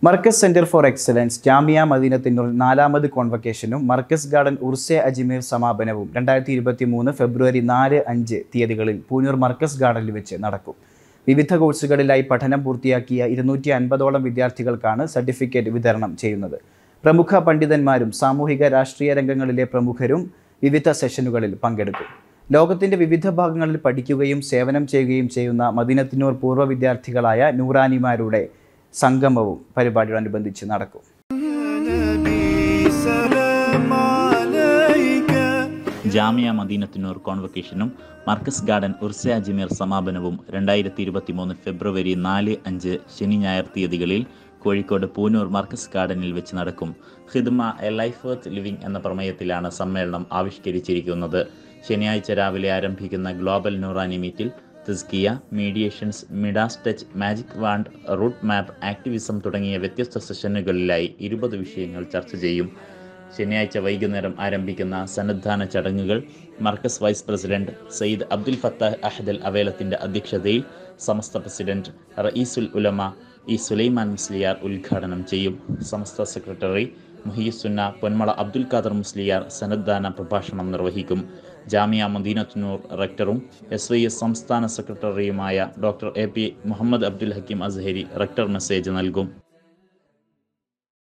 Markaz centre for excellence Jamia Madeenathunnoor നാലാമത് കോൺവക്കേഷനും Markaz garden ഉർസെ അജ്മീർ സമാപനവും രണ്ടായിരത്തി ഇരുപത്തി മൂന്ന് ഫെബ്രുവരി നാല് അഞ്ച് തീയതികളിൽ പൂനൂർ മർക്കസ് ഗാർഡനിൽ വെച്ച് നടക്കും വിവിധ കോഴ്സുകളിലായി പഠനം പൂർത്തിയാക്കിയ ഇരുന്നൂറ്റി അൻപതോളം വിദ്യാർത്ഥികൾക്കാണ് സർട്ടിഫിക്കറ്റ് വിതരണം ചെയ്യുന്നത് പ്രമുഖ പണ്ഡിതന്മാരും സാമൂഹിക രാഷ്ട്രീയ രംഗങ്ങളിലെ പ്രമുഖരും വിവിധ സെഷനുകളിൽ പങ്കെടുക്കും ലോകത്തിൻ്റെ വിവിധ ഭാഗങ്ങളിൽ പഠിക്കുകയും സേവനം ചെയ്യുകയും ചെയ്യുന്ന മദീനത്തിനൂർ പൂർവ്വ വിദ്യാർത്ഥികളായ നൂറാനിമാരുടെ സംഗമവും പരിപാടിയോടനുബന്ധിച്ച് നടക്കും ജാമിയ മദീനത്തിനൂർ കോൺവക്കേഷനും മർക്കസ് ഗാർഡൻ ഉർസ അജ്മീർ സമാപനവും രണ്ടായിരത്തി ഇരുപത്തി മൂന്ന് ഫെബ്രുവരി നാല് അഞ്ച് ശനി ഞായർ തീയതികളിൽ കോഴിക്കോട് പൂനൂർ മർക്കസ് ഗാർഡനിൽ വെച്ച് നടക്കും ഹിദ്മ എ ലൈഫ് വർത്ത് ലിവിംഗ് എന്ന പ്രമേയത്തിലാണ് സമ്മേളനം ആവിഷ്കരിച്ചിരിക്കുന്നത് ശനിയാഴ്ച രാവിലെ ആരംഭിക്കുന്ന ഗ്ലോബൽ നൂറാനി മീറ്റിൽ തിസ്കിയ mediations Midas touch magic wand route map activism തുടങ്ങിയ വ്യത്യസ്ത സെഷനുകളിലായി ഇരുപത് വിഷയങ്ങൾ ചർച്ച ചെയ്യും ശനിയാഴ്ച വൈകുന്നേരം ആരംഭിക്കുന്ന സന്നദ്ധാന ചടങ്ങുകൾ മർക്കസ് വൈസ് പ്രസിഡന്റ് സയ്യിദ് അബ്ദുൽ ഫത്താഹ് അഹദൽ അവേലത്തിന്റെ അധ്യക്ഷതയിൽ സമസ്ത പ്രസിഡന്റ് റയീസുൽ ഉലമ ഇ സുലൈമാൻ മുസ്ലിയാർ ഉദ്ഘാടനം ചെയ്യും സമസ്ത സെക്രട്ടറി മുഹിയുസുന്ന പൊന്മള അബ്ദുൽ ഖാദർ മുസ്ലിയാർ സന്നദ്ധാന പ്രഭാഷണം നിർവഹിക്കും ജാമിയ മദീനത്തുനൂർ റക്ടറും എസ് വൈ എസ് സംസ്ഥാന സെക്രട്ടറിയുമായ doctor A P Muhammad Abdul Hakeem Azhari rector message നൽകും